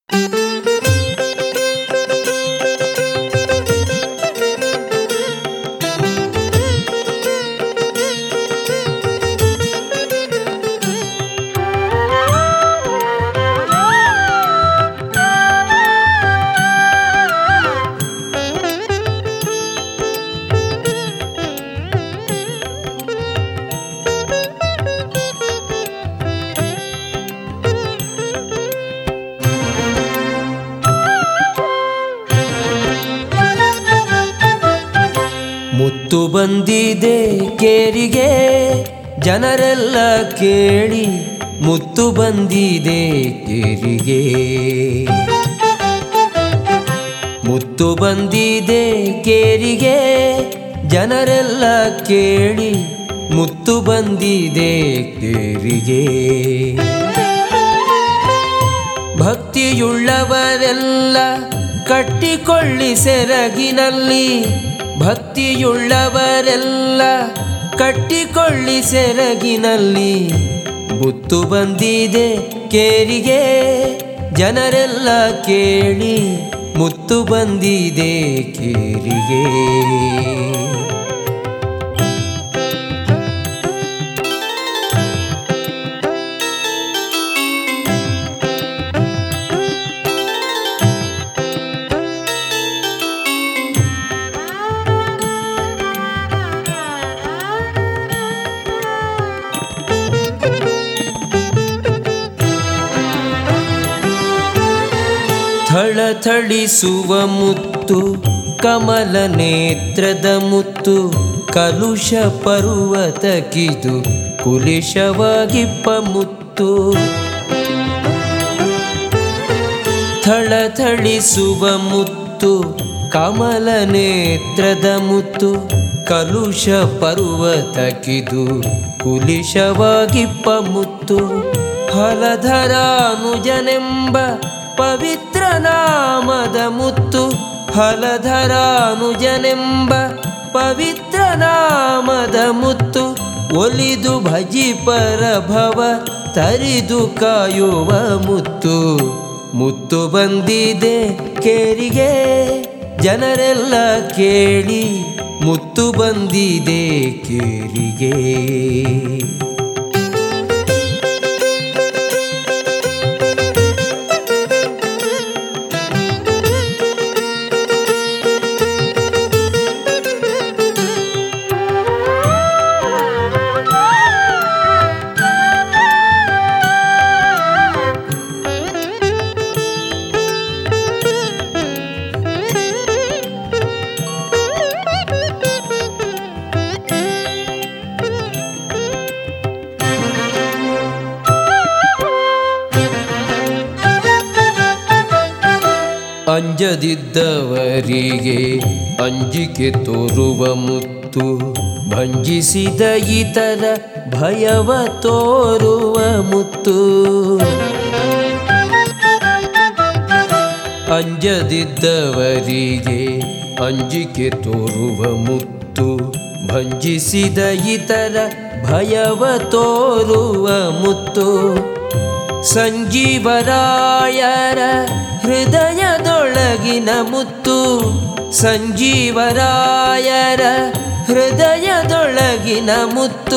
ಮುತ್ತು ಬಂದಿದೆ ಕೇರಿಗೆ ಜನರೆಲ್ಲ ಕೇಳಿ ಮುತ್ತು ಬಂದಿದೆ ಕೇರಿಗೆ ಮುತ್ತು ಬಂದಿದೆ ಕೇರಿಗೆ ಜನರೆಲ್ಲ ಕೇಳಿ ಮುತ್ತು ಬಂದಿದೆ ಕೇರಿಗೆ ಭಕ್ತಿಯುಳ್ಳವರೆಲ್ಲ ಕಟ್ಟಿಕೊಳ್ಳಿ ಸೆರಗಿನಲ್ಲಿ ಭಕ್ತಿಯುಳ್ಳವರೆಲ್ಲ ಕಟ್ಟಿಕೊಳ್ಳಿ ಸೆರಗಿನಲ್ಲಿ ಮುತ್ತು ಬಂದಿದೆ ಕೇರಿಗೆ ಜನರೆಲ್ಲ ಕೇಳಿ ಮುತ್ತು ಬಂದಿದೆ ಕೇರಿಗೆ ಥಳಥಳಿಸುವ ಮುತ್ತು ಕಮಲ ನೇತ್ರದ ಮುತ್ತು ಕಲುಷ ಪರ್ವತಕ್ಕಿದು ಕುಲಿಶವಾಗಿಪ್ಪ ಮುತ್ತು ಥಳಥಳಿಸುವ ಮುತ್ತು ಕಮಲ ನೇತ್ರದ ಮುತ್ತು ಕಲುಷ ಪರ್ವತಕ್ಕಿದು ಕುಲಿಶವಾಗಿಪ್ಪ ಮುತ್ತು ಹಲಧರಾನುಜನೆಂಬ ಪವಿತ್ರ ನಾಮದ ಮುತ್ತು ಹಲಧರಾನುಜನೆಂಬ ಪವಿತ್ರ ನಾಮದ ಮುತ್ತು ಒಲಿದು ಭಜಿಪರ ಭವ ತರಿದು ಕಾಯುವ ಮುತ್ತು ಮುತ್ತು ಬಂದಿದೆ ಕೇರಿಗೆ ಜನರೆಲ್ಲ ಕೇಳಿ ಮುತ್ತು ಬಂದಿದೆ ಕೇರಿಗೆ ಅಂಜದಿದ್ದವರಿಗೆ ಅಂಜಿಕೆ ತೋರುವ ಮುತ್ತು ಭಂಜಿಸಿದ ಇತರ ಭಯವ ತೋರುವ ಮುತ್ತು ಅಂಜದಿದ್ದವರಿಗೆ ಅಂಜಿಕೆ ತೋರುವ ಮುತ್ತು ಭಂಜಿಸಿದ ಇತರ ಭಯವ ತೋರುವ ಮುತ್ತು ಸಂಜೀವರಾಯರ ಹೃದಯದೊಳಗಿನ ಮುತ್ತು ಸಂಜೀವರಾಯರ ಹೃದಯದೊಳಗಿನ ಮುತ್ತು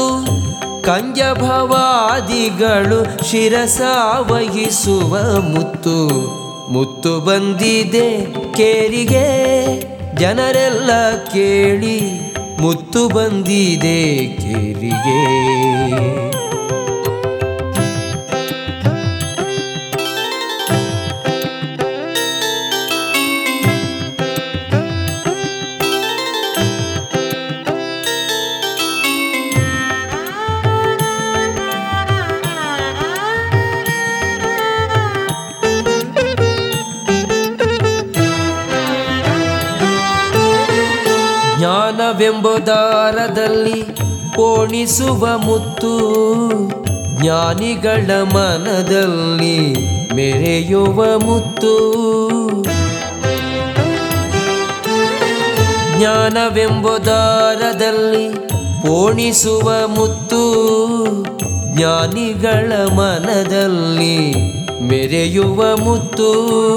ಕಂಜಭವಾದಿಗಳು ಶಿರಸ ವಹಿಸುವ ಮುತ್ತು ಮುತ್ತು ಬಂದಿದೆ ಕೇರಿಗೆ ಜನರೆಲ್ಲ ಕೇಳಿ ಮುತ್ತು ಬಂದಿದೆ ಕೇರಿಗೆ ಜ್ಞಾನವೆಂಬುದಾರದಲ್ಲಿ ಪೋಣಿಸುವ ಮುತ್ತು ಜ್ಞಾನಿಗಳ ಮನದಲ್ಲಿ ಮೆರೆಯುವ ಮುತ್ತು ಜ್ಞಾನವೆಂಬುದಾರದಲ್ಲಿ ಪೋಣಿಸುವ ಮುತ್ತು ಜ್ಞಾನಿಗಳ ಮನದಲ್ಲಿ ಮೆರೆಯುವ ಮುತ್ತು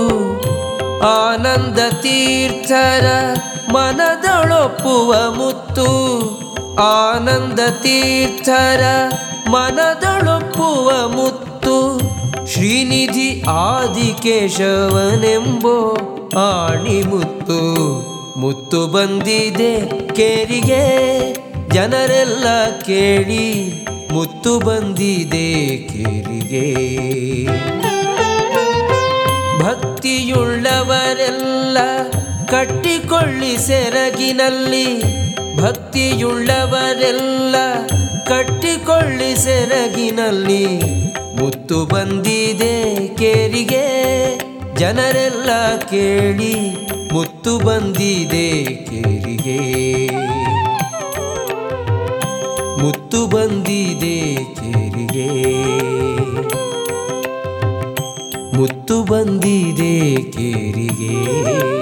ಆನಂದ ತೀರ್ಥರ ಮನದೊಳೊಪ್ಪುವ ಮುತ್ತು ಆನಂದ ತೀರ್ಥರ ಮನದೊಳೊಪ್ಪುವ ಮುತ್ತು ಶ್ರೀನಿಧಿ ಆದಿಕೇಶವನೆಂಬೋ ಆಣಿಮುತ್ತು ಮುತ್ತು ಬಂದಿದೆ ಕೇರಿಗೆ ಜನರೆಲ್ಲ ಕೇಳಿ ಮುತ್ತು ಬಂದಿದೆ ಕೇರಿಗೆ ಭಕ್ತಿಯುಳ್ಳವರೆಲ್ಲ ಕಟ್ಟಿಕೊಳ್ಳಿ ಸೆರಗಿನಲ್ಲಿ ಭಕ್ತಿಯುಳ್ಳವರೆಲ್ಲ ಕಟ್ಟಿಕೊಳ್ಳಿ ಸೆರಗಿನಲ್ಲಿ ಮುತ್ತು ಬಂದಿದೆ ಕೇರಿಗೆ ಜನರೆಲ್ಲ ಕೇಳಿ ಮುತ್ತು ಬಂದಿದೆ ಕೇರಿಗೆ ಮುತ್ತು ಬಂದಿದೆ ಕೇರಿಗೆ ಮುತ್ತು ಬಂದಿದೆ ಕೇರಿಗೆ